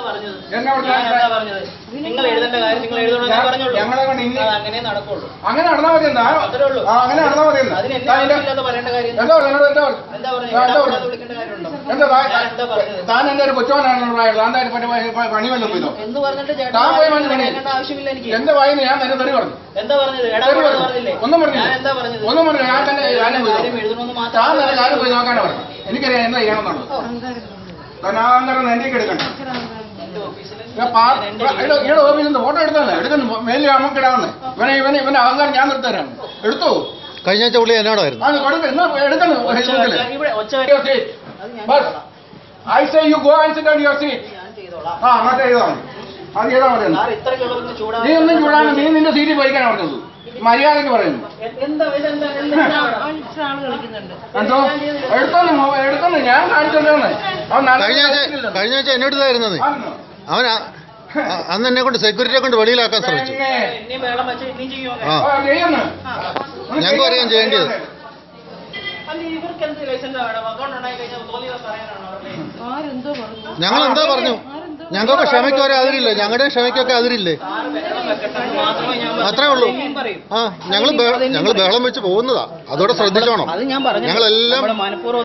പറഞ്ഞത് എന്നാ പറഞ്ഞത്? ഞാൻ എന്താ പറഞ്ഞത് നിങ്ങൾ എഴുതേണ്ട കാര്യം നിങ്ങൾ എഴുതണമെന്ന് ഞാൻ- പറഞ്ഞോളൂ ഞങ്ങളെ കൊണ്ട് ഇനി- അത് അങ്ങനെ നടക്കുള്ളൂ അങ്ങനെ നടന്നാൽ മതി എന്താ അത്രേ ഉള്ളൂ. ആ, അങ്ങനെ നടന്നാൽ മതി എന്താ അതിന് എന്നെ താൻ എന്റെ- ആവശ്യമില്ലാതെ പറയേണ്ട കാര്യം എന്താ പറഞ്ഞത് എന്നോട് എന്താ പറഞ്ഞത് എന്താ പറഞ്ഞത് ആ, എന്താ എടാ, പറഞ്ഞത്? വിളിക്കേണ്ട കാര്യമുണ്ടോ എന്താ താൻ- ഞാൻ എന്താ പറഞ്ഞത് താൻ എന്റെ ഒരു കൊച്ചുവനാണെന്ന് പ്രായം താൻ താൻ പണി പണി- പണി വല്ലതും പോയതോ എന്ന് പറഞ്ഞിട്ട് ചേട്ടൻ താൻ പോയി ആരും വന്ന് പണി. കേൾക്കേണ്ട ആവശ്യമില്ല എനിക്ക് എന്റെ വായിന്ന് ഞാൻ തന്നെ തെറി പറഞ്ഞു എന്താ പറഞ്ഞത് എടാ തെറി പോടാ പറഞ്ഞു. പറഞ്ഞില്ലേ ഒന്നും പറഞ്ഞില്ല. ഞാൻ എന്താ പറഞ്ഞത് ഒന്നും പറഞ്ഞില്ല. ഞാൻ തന്നെ കാര്യം പോയി കാര്യം എഴുതണമെന്ന് താൻ മാത്രം തന്നെ കാര്യം പോയി നോക്കാനാ പറഞ്ഞു എനിക്കറിയാം എന്താ ചെയ്യണമെന്നുള്ളത് അനാന്തരം എന്റെ എടുക്കണ്ട എന്റെ ഓഫീസിൽ ഞാൻ പാ- ഇവിടെ ഇവിടെ ഓഫീസിൽ നിന്ന് ഫോട്ടോ എടുത്തല്ലേ എടുക്കുന്നു മേലിൽ നമുക്ക് ഇടാവുന്നേ ഇവനെ ഇവനെ ഇവന്റെ അഹങ്കാരം ഞാൻ നിർത്തരാണ് എടുത്തു കഴിഞ്ഞ ആഴ്ച പുള്ളി എന്നോടായിരുന്നു അത് കൊടുക്ക എന്നാ എടുക്കുന്നു ഫേസ്ബുക്കില് ഇവിടെ ഒച്ച Your seat. അത് ഞാൻ Bus. ചെയ്തോളാം. I say you go and sit on your seat. ഞാൻ ചെയ്തോളാം ആ അങ്ങോട്ട് ചെയ്താൽ മതി അത് ചെയ്താൽ മതി എന്നാ. സാർ ഇത്രയ്ക്കുള്ളതൊന്ന് ചൂടാ നീ ഒന്നും ചൂടാണ് നീ നിന്റെ സീറ്റിൽ പോയിക്കാൻ പറഞ്ഞത് മര്യാദക്ക് പറയുന്നു എന്താ ഇതെന്താ എന്താ എന്തോ എടുത്തോന്ന് മോ- എടുത്തോന്ന് ഞാൻ കാണിച്ചോണ്ടാണ് അവൻ നല്ല കഴിഞ്ഞ ആഴ്ച കളിച്ചില്ലല്ലോ. കഴിഞ്ഞ ആഴ്ച എന്നോട് ഇതായിരുന്നത് ആണോ? അവൻ ആ- ആ- അന്ന് എന്നെ കൊണ്ട് സെക്യൂരിറ്റിയെ കൊണ്ട് വെളിയിലാക്കാൻ ശ്രമിച്ചു പിന്നെ, ഇനിയും വേളം വെച്ച് ഇനിയും ചെയ്യുമോ ആ ആ, ചെയ്യുന്നു. ഒന്ന് ഞങ്ങൾക്കും അറിയാം ചെയ്യേണ്ടത്. അല്ല ഇവർക്ക് എന്ത് ലൈസൻസ് വേണം അക്കൗണ്ട് ഉണ്ടായി കഴിഞ്ഞാൽ തോന്നിയത് പറയാനാണോ അവരുടെ ഞങ്ങൾ എന്താ പറഞ്ഞു ഞങ്ങൾക്ക് ക്ഷമയ്ക്ക് ഒരു അതിരില്ല ഞങ്ങളുടെ ക്ഷമയ്ക്കൊക്കെ അതിരില്ലേ സാറ് ബഹളം വെക്കട്ടെന്ന് മാത്രമേ ഞാൻ പറഞ്ഞു. അത്രേ ഉള്ളൂ ഇനിയും പറയും ആ ഞങ്ങൾ ഞങ്ങൾ ബഹളം വെച്ച് പോകുന്നതാ അതോടെ ശ്രദ്ധിച്ചോണം അത് ഞാൻ പറഞ്ഞു ഞങ്ങളെല്ലാം നമ്മള് മനഃപൂർവ്വം